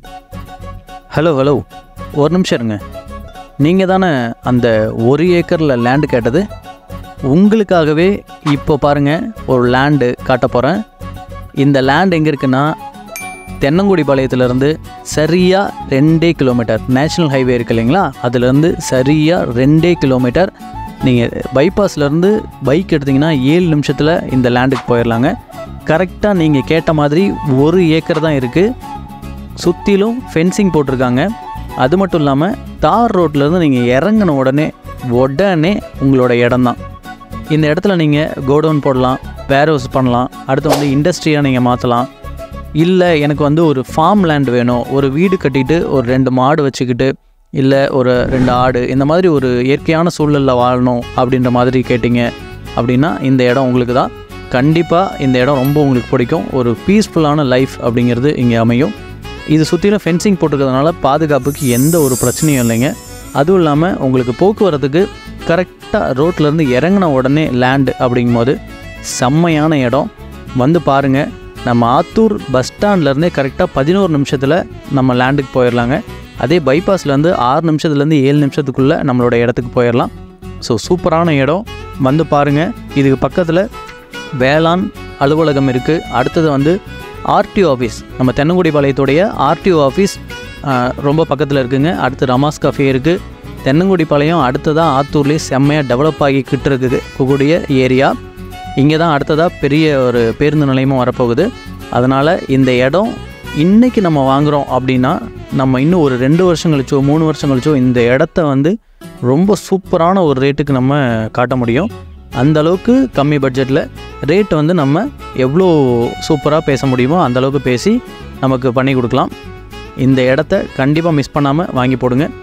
hello hello ஒரு நிமிஷம் இருங்க நீங்கள் தானே அந்த ஒரு ஏக்கரில் லேண்டு கேட்டது உங்களுக்காகவே இப்போ பாருங்கள் ஒரு லேண்டு காட்ட போகிறேன் இந்த லேண்ட் எங்கே இருக்குன்னா தென்னங்குடி பாளையத்துலேருந்து சரியாக ரெண்டே கிலோமீட்டர் நேஷ்னல் ஹைவே இருக்கு இல்லைங்களா அதுலேருந்து சரியாக ரெண்டே கிலோமீட்டர் நீங்கள் பைபாஸ்லேருந்து பைக் எடுத்திங்கன்னா ஏழு நிமிஷத்தில் இந்த லேண்டுக்கு போயிடலாங்க கரெக்டாக நீங்கள் கேட்ட மாதிரி ஒரு ஏக்கர் தான் இருக்குது சுற்றிலும் ஃபென்சிங் போட்டிருக்காங்க அது மட்டும் இல்லாமல் தார் ரோட்லேருந்து நீங்கள் இறங்கின உடனே உடனே உங்களோட இடம்தான் இந்த இடத்துல நீங்கள் கோடவுன் போடலாம் வேர் ஹவுஸ் பண்ணலாம் அடுத்து வந்து இண்டஸ்ட்ரியாக நீங்கள் மாற்றலாம் இல்லை எனக்கு வந்து ஒரு ஃபார்ம் லேண்ட் வேணும் ஒரு வீடு கட்டிட்டு ஒரு ரெண்டு மாடு வச்சுக்கிட்டு இல்லை ஒரு ரெண்டு ஆடு இந்த மாதிரி ஒரு இயற்கையான சூழலில் வாழணும் அப்படின்ற மாதிரி கேட்டிங்க அப்படின்னா இந்த இடம் உங்களுக்கு தான் கண்டிப்பாக இந்த இடம் ரொம்ப உங்களுக்கு பிடிக்கும் ஒரு பீஸ்ஃபுல்லான லைஃப் அப்படிங்கிறது இங்கே அமையும் இது சுற்றிலும் ஃபென்சிங் போட்டிருக்கிறதுனால பாதுகாப்புக்கு எந்த ஒரு பிரச்சனையும் இல்லைங்க அதுவும் இல்லாமல் உங்களுக்கு போக்குவரத்துக்கு கரெக்டாக ரோட்லேருந்து இறங்கின உடனே லேண்டு அப்படிங்கும்போது செம்மையான இடம் வந்து பாருங்கள் நம்ம ஆத்தூர் பஸ் ஸ்டாண்ட்லேருந்தே கரெக்டாக பதினோரு நிமிஷத்தில் நம்ம லேண்டுக்கு போயிடலாங்க அதே பைபாஸ்லேருந்து ஆறு நிமிஷத்துலேருந்து ஏழு நிமிஷத்துக்குள்ளே நம்மளோட இடத்துக்கு போயிடலாம் ஸோ சூப்பரான இடம் வந்து பாருங்கள் இதுக்கு பக்கத்தில் வேளாண் அலுவலகம் இருக்குது அடுத்தது வந்து ஆர்டிஓ ஆஃபீஸ் நம்ம தென்னங்குடி பாளையத்துடைய ஆர்டிஓ ஆஃபீஸ் ரொம்ப பக்கத்தில் இருக்குங்க அடுத்து ரமாஸ் கஃபே இருக்குது தென்னங்குடி பாளையம் அடுத்ததாக ஆத்தூர்லேயே செம்மையாக டெவலப் ஆகிக்கிட்டு இருக்குது கூடிய ஏரியா இங்கே தான் அடுத்ததாக பெரிய ஒரு பேருந்து நிலையமும் வரப்போகுது அதனால் இந்த இடம் இன்றைக்கி நம்ம வாங்குகிறோம் அப்படின்னா நம்ம இன்னும் ஒரு ரெண்டு வருஷம் கழிச்சோ மூணு வருஷம் கழிச்சோ இந்த இடத்த வந்து ரொம்ப சூப்பரான ஒரு ரேட்டுக்கு நம்ம காட்ட முடியும் அந்த அளவுக்கு கம்மி பட்ஜெட்டில் ரேட் வந்து நம்ம எவ்வளோ சூப்பராக பேச முடியுமோ அந்த அளவுக்கு பேசி நமக்கு பண்ணி கொடுக்கலாம் இந்த இடத்த கண்டிப்பாக மிஸ் பண்ணாமல் வாங்கி போடுங்க